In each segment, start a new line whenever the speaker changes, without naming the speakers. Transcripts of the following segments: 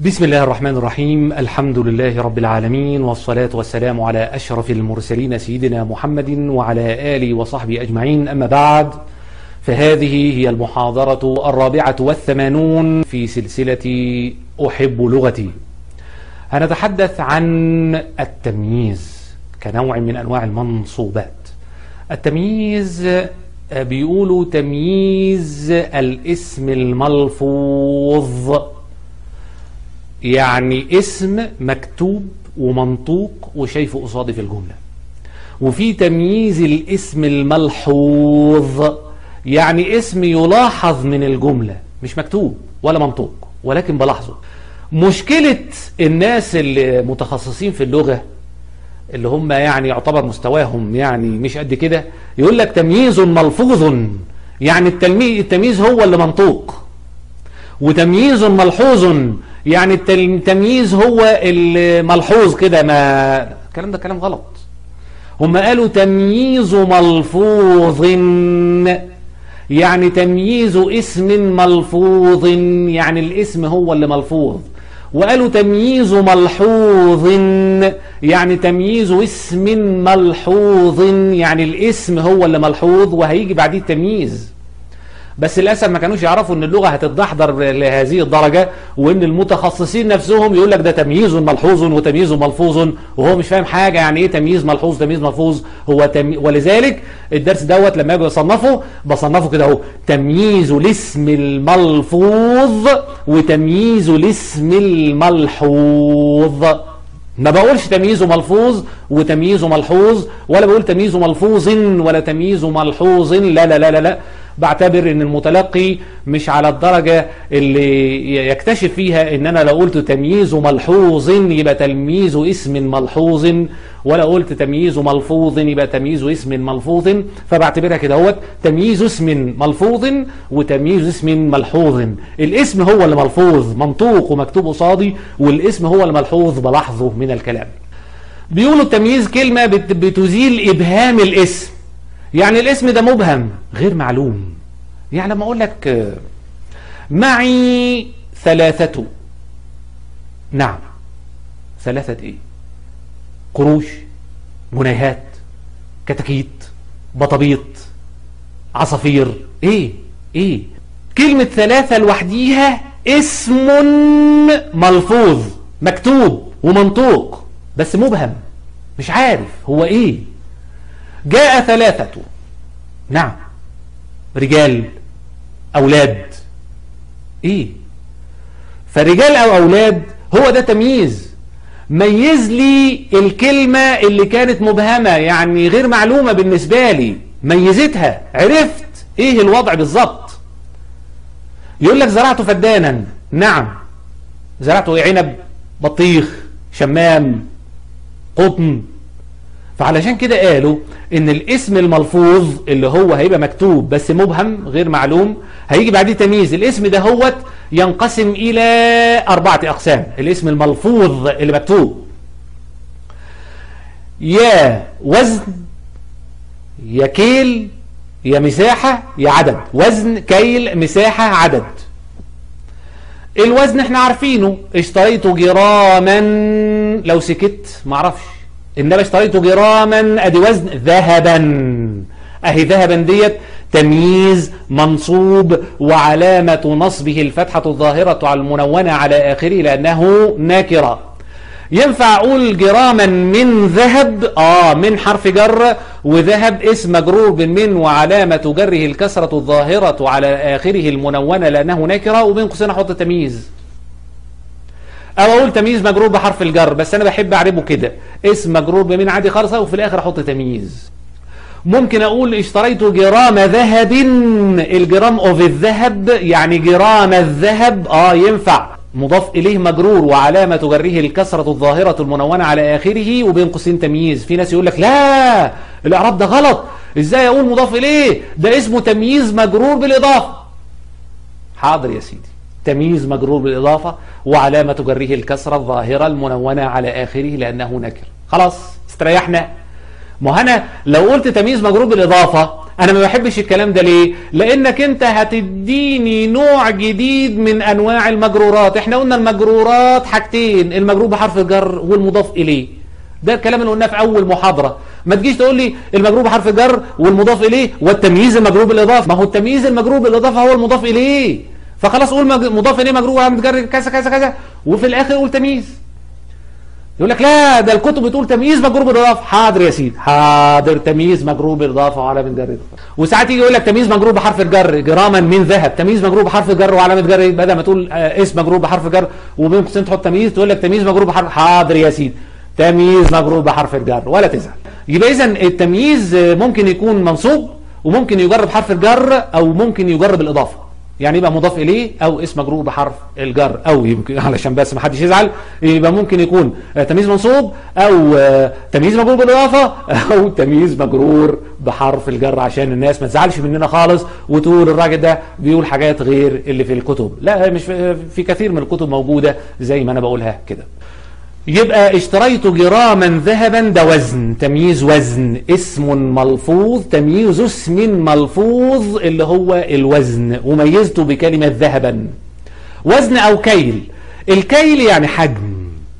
بسم الله الرحمن الرحيم الحمد لله رب العالمين والصلاة والسلام على أشرف المرسلين سيدنا محمد وعلى آله وصحبه أجمعين أما بعد فهذه هي المحاضرة الرابعة والثمانون في سلسلة أحب لغتي هنتحدث عن التمييز كنوع من أنواع المنصوبات التمييز بيقولوا تمييز الاسم الملفوظ يعني اسم مكتوب ومنطوق وشايفه قصادي في الجملة وفي تمييز الاسم الملحوظ يعني اسم يلاحظ من الجملة مش مكتوب ولا منطوق ولكن بلاحظه مشكلة الناس اللي متخصصين في اللغة اللي هم يعني يعتبر مستواهم يعني مش قد كده يقول لك تمييز ملفوظ يعني التمييز هو اللي منطوق وتمييز ملحوظ يعني التمييز هو الملحوظ كده ما الكلام ده كلام غلط هم قالوا تمييز ملفوظ يعني تمييز اسم ملفوظ يعني الاسم هو اللي ملفوظ وقالوا تمييز ملحوظ يعني تمييز اسم ملحوظ يعني الاسم هو اللي ملحوظ وهيجي بعديه التمييز بس للاسف ما كانوش يعرفوا ان اللغه هتتدحضر لهذه الدرجه وان المتخصصين نفسهم يقول لك ده تمييز ملحوظ وتمييز ملفوظ وهو مش فاهم حاجه يعني ايه تمييز ملحوظ تمييز ملفوظ هو تمي... ولذلك الدرس دوت لما اجي اصنفه بصنفه كده اهو تمييز الاسم الملفوظ وتمييز الاسم الملحوظ ما بقولش تمييزه ملفوظ وتمييزه ملحوظ ولا بقول تمييزه ملفوظ ولا تمييزه ملحوظ لا لا لا لا, لا. بعتبر ان المتلقي مش على الدرجة اللي يكتشف فيها ان انا لو قلت تمييز ملحوظ يبقى تمييز اسم ملحوظ ولا قلت تمييز ملفوظ يبقى تمييز اسم ملفوظ فبعتبرها كده هو تمييز اسم ملفوظ وتمييز اسم ملحوظ الاسم هو اللي ملفوظ منطوق ومكتوب قصادي والاسم هو الملحوظ بلاحظه من الكلام بيقولوا التمييز كلمة بتزيل إبهام الاسم يعني الاسم ده مبهم غير معلوم يعني لما اقول لك معي ثلاثة نعم ثلاثة ايه قروش جنيهات كتاكيت بطبيط عصافير ايه ايه كلمة ثلاثة لوحديها اسم ملفوظ مكتوب ومنطوق بس مبهم مش عارف هو ايه جاء ثلاثة نعم رجال أولاد إيه فرجال أو أولاد هو ده تمييز ميز لي الكلمة اللي كانت مبهمة يعني غير معلومة بالنسبة لي ميزتها عرفت إيه الوضع بالظبط يقول لك زرعت فدانا نعم زرعته عنب بطيخ شمام قطن فعلشان كده قالوا ان الاسم الملفوظ اللي هو هيبقى مكتوب بس مبهم غير معلوم هيجي بعديه تمييز الاسم ده هوت ينقسم الى اربعة اقسام الاسم الملفوظ اللي مكتوب يا وزن يا كيل يا مساحة يا عدد وزن كيل مساحة عدد الوزن احنا عارفينه اشتريت جراما لو سكت معرفش إنما اشتريت جراما أدي وزن ذهبا أهي ذهبا ديت تمييز منصوب وعلامة نصبه الفتحة الظاهرة على المنونة على آخره لأنه ناكرة ينفع أقول جراما من ذهب آه من حرف جر وذهب اسم مجرور بالمن وعلامة جره الكسرة الظاهرة على آخره المنونة لأنه ناكرة وبين قوسين أحط تمييز او اقول تمييز مجرور بحرف الجر بس انا بحب اعربه كده اسم مجرور بمين عادي خالص وفي الاخر احط تمييز ممكن اقول اشتريت جرام ذهب الجرام اوف الذهب يعني جرام الذهب اه ينفع مضاف اليه مجرور وعلامة جره الكسرة الظاهرة المنونة على اخره وبين قوسين تمييز في ناس يقول لك لا الاعراب ده غلط ازاي اقول مضاف اليه ده اسمه تمييز مجرور بالاضافة حاضر يا سيدي تمييز مجرور بالإضافة وعلامة جره الكسرة الظاهرة المنونة على آخره لأنه نكر خلاص استريحنا ما انا لو قلت تمييز مجرور بالإضافة انا ما بحبش الكلام ده ليه لانك انت هتديني نوع جديد من انواع المجرورات احنا قلنا المجرورات حاجتين المجرور بحرف الجر والمضاف اليه ده الكلام اللي قلناه في اول محاضره ما تجيش تقول لي المجرور بحرف الجر والمضاف اليه والتمييز المجرور بالاضافه ما هو التمييز المجرور بالاضافه هو المضاف اليه فخلاص قول مضاف اليه مجرور وعلامه جر كذا كذا كذا وفي الاخر قول تمييز يقول لك لا ده الكتب بتقول تمييز مجرور بالاضافه حاضر يا سيدي حاضر تمييز مجرور بالاضافه وعلامه جر وساعات يجي يقول لك تمييز مجرور بحرف الجر جراما من ذهب تمييز مجرور بحرف الجر وعلامه جر بدل ما تقول اسم مجرور بحرف الجر وبين قوسين تحط تمييز تقول لك تمييز مجرور بحرف حاضر يا سيدي تمييز مجرور بحرف الجر ولا تزعل يبقى اذا التمييز ممكن يكون منصوب وممكن يجرب حرف الجر او ممكن يجرب الاضافه يعني يبقى مضاف اليه او اسم مجرور بحرف الجر او يمكن علشان بس ما حدش يزعل يبقى ممكن يكون تمييز منصوب او تمييز مجرور بالاضافه او تمييز مجرور بحرف الجر عشان الناس ما تزعلش مننا خالص وتقول الراجل ده بيقول حاجات غير اللي في الكتب لا مش في كثير من الكتب موجوده زي ما انا بقولها كده يبقى اشتريت جراما ذهبا ده وزن تمييز وزن اسم ملفوظ تمييز اسم ملفوظ اللي هو الوزن وميزته بكلمة ذهبا وزن او كيل الكيل يعني حجم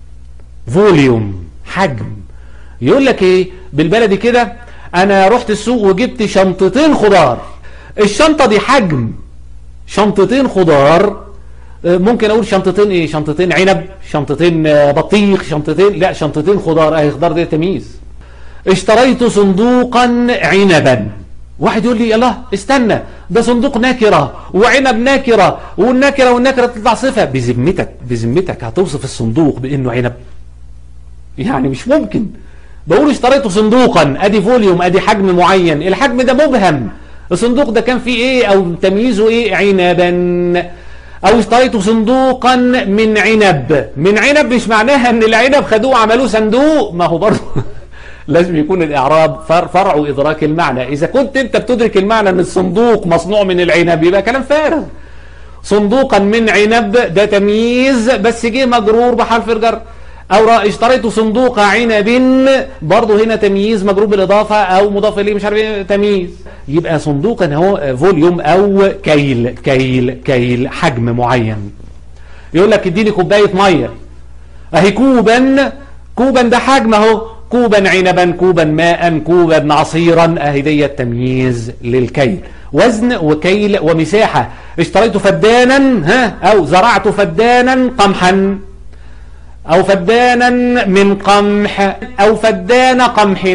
فوليوم حجم يقول لك ايه بالبلدي كده انا رحت السوق وجبت شنطتين خضار الشنطة دي حجم شنطتين خضار ممكن اقول شنطتين ايه شنطتين عنب شنطتين بطيخ شنطتين لا شنطتين خضار اهي خضار ده تمييز اشتريت صندوقا عنبا واحد يقول لي الله استنى ده صندوق نكرة وعنب نكرة والنكرة والنكرة تطلع صفة بذمتك بذمتك هتوصف الصندوق بانه عنب يعني مش ممكن بقول اشتريت صندوقا ادي فوليوم ادي حجم معين الحجم ده مبهم الصندوق ده كان فيه ايه او تمييزه ايه عنبا او اشتريت صندوقا من عنب من عنب مش معناها ان العنب خدوه وعملوه صندوق ما هو برضه لازم يكون الاعراب فرع ادراك المعنى اذا كنت انت بتدرك المعنى ان الصندوق مصنوع من العنب يبقى كلام فارغ صندوقا من عنب ده تمييز بس جه مجرور بحرف الجر او اشتريت صندوق عنب برضه هنا تمييز مجرور بالاضافه او مضاف اليه مش عارف ايه تمييز يبقى صندوقا هو فوليوم او كيل كيل كيل حجم معين يقول لك اديني كوبايه ميه اهي كوبا كوبا ده حجم اهو كوبا عنبا كوبا ماء كوبا عصيرا اهي دي التمييز للكيل وزن وكيل ومساحه اشتريت فدانا ها او زرعت فدانا قمحا أو فدانا من قمح أو فدان قمح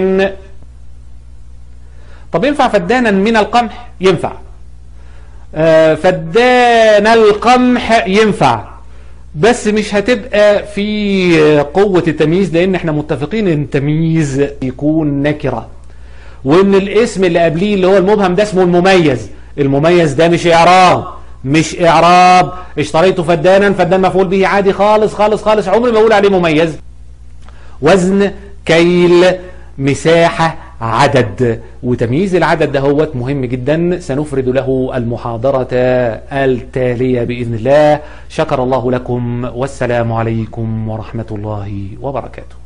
طب ينفع فدانا من القمح ينفع آه فدان القمح ينفع بس مش هتبقى في قوة التمييز لأن احنا متفقين ان التمييز يكون نكرة وان الاسم اللي قبليه اللي هو المبهم ده اسمه المميز المميز ده مش إعراب مش إعراب اشتريت فدانا فدان مفعول به عادي خالص خالص خالص عمري ما أقول عليه مميز وزن كيل مساحة عدد وتمييز العدد ده هو مهم جدا سنفرد له المحاضرة التالية بإذن الله شكر الله لكم والسلام عليكم ورحمة الله وبركاته